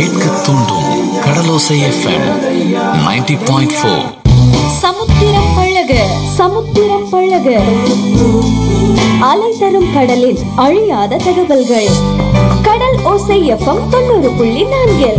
கேட்க தூண்டும் கடலோசை FM 90.4 point four சமுத்திரம் பழக சமுத்திரம் பழக அலை தரும் கடலில் அழியாத தகவல்கள் கடல் ஓசை எஃப்எம் தொண்ணூறு புள்ளி நான்கில்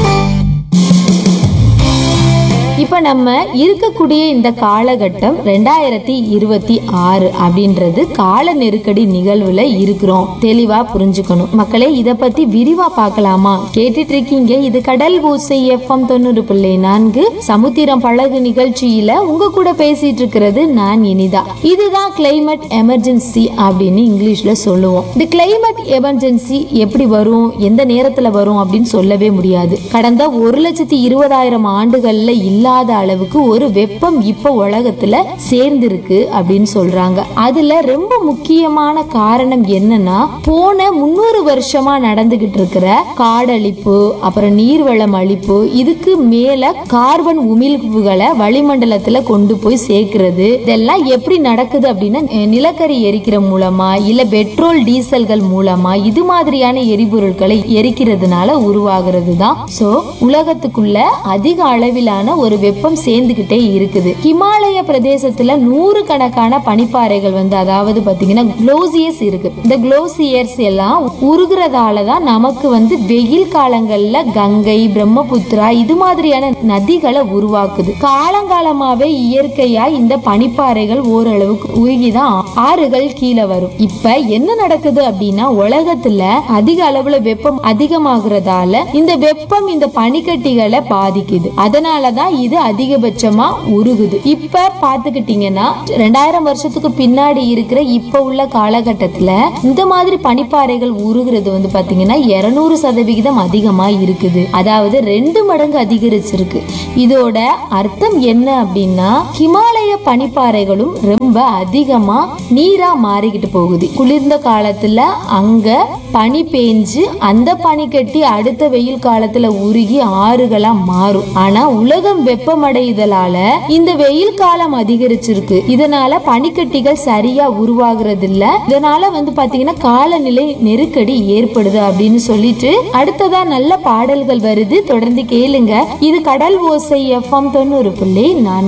இப்ப நம்ம இருக்கக்கூடிய இந்த காலகட்டம் ரெண்டாயிரத்தி இருபத்தி ஆறு அப்படின்றது கால நெருக்கடி நிகழ்வுல இருக்கிறோம் தெளிவா புரிஞ்சுக்கணும் மக்களே இத பத்தி விரிவா பார்க்கலாமா கேட்டுட்டு இருக்கீங்க இது கடல் ஊசை எஃப்எம் தொண்ணூறு பிள்ளை நான்கு சமுத்திரம் பழகு நிகழ்ச்சியில உங்க கூட பேசிட்டு இருக்கிறது நான் இனிதா இதுதான் கிளைமேட் எமர்ஜென்சி அப்படின்னு இங்கிலீஷ்ல சொல்லுவோம் இந்த கிளைமேட் எமர்ஜென்சி எப்படி வரும் எந்த நேரத்துல வரும் அப்படின்னு சொல்லவே முடியாது கடந்த ஒரு லட்சத்தி இருபதாயிரம் ஆண்டுகள்ல இல்லாத அளவுக்கு ஒரு வெப்பம் இப்ப உலகத்துல சேர்ந்திருக்கு அப்படின்னு சொல்றாங்க அதுல ரொம்ப முக்கியமான காரணம் என்னன்னா போன முன்னூறு வருஷமா நடந்துகிட்டு இருக்கிற காடழிப்பு அப்புறம் நீர்வளம் அழிப்பு இதுக்கு மேல கார்பன் உமிழ்வுகளை வளிமண்டலத்துல கொண்டு போய் சேர்க்கிறது இதெல்லாம் எப்படி நடக்குது அப்படின்னா அஹ், நிலக்கரி எரிக்கிற மூலமா இல்ல பெட்ரோல் டீசல்கள் மூலமா இது மாதிரியான எரிபொருட்களை எரிக்கிறதுனால உருவாகிறது தான் சோ உலகத்துக்குள்ள அதிக அளவிலான ஒரு வெப்பம் சேர்ந்துகிட்டே இருக்குது ஹிமாலய பிரதேசத்துல நூறு கணக்கான பனிப்பாறைகள் வந்து அதாவது பாத்தீங்கன்னா குளோசியஸ் இருக்கு இந்த குளோசியர்ஸ் எல்லாம் உருகுறதால தான் நமக்கு வந்து வெயில் காலங்கள்ல கங்கை பிரம்மபுத்திரா இது மாதிரியான நதிகளை உருவாக்குது காலங்காலமாவே இயற்கையா இந்த பனிப்பாறைகள் ஓரளவுக்கு உருகிதான் ஆறுகள் கீழே வரும் இப்ப என்ன நடக்குது அப்படின்னா உலகத்துல அதிக அளவுல வெப்பம் அதிகமாகிறதால இந்த வெப்பம் இந்த பனிக்கட்டிகளை பாதிக்குது அதனாலதான் இது அதிகபட்சமா உருகுது இப்ப பாத்துக்கிட்டீங்கன்னா ரெண்டாயிரம் வருஷத்துக்கு பின்னாடி இருக்கிற இப்ப உள்ள காலகட்டத்துல இந்த மாதிரி பனிப்பாறைகள் உருகுறது வந்து பாத்தீங்கன்னா இருநூறு சதவிகிதம் அதிகமா இருக்குது அதாவது ரெண்டு மடங்கு அதிகரிச்சிருக்கு இதோட அர்த்தம் என்ன அப்படின்னா ஹிமாலய பனிப்பாறைகளும் ரொம்ப அதிகமா நீரா மாறிக்கிட்டு போகுது குளிர்ந்த காலத்துல அங்க பனி பேஞ்சு அந்த பனிக்கட்டி அடுத்த வெயில் காலத்துல உருகி ஆறுகளா மாறும் ஆனா உலகம் வெப்பமடைதலால இந்த வெயில் காலம் அதிகரிச்சிருக்கு இதனால பனிக்கட்டிகள் சரியா உருவாகிறது இல்ல இதனால வந்து பாத்தீங்கன்னா காலநிலை நெருக்கடி ஏற்படுது அப்படின்னு சொல்லிட்டு அடுத்ததா நல்ல பாடல்கள் வருது தொடர்ந்து கேளுங்க இது கடல் ஓசை எஃப்எம் தொண்ணூறு புள்ளி நான்கு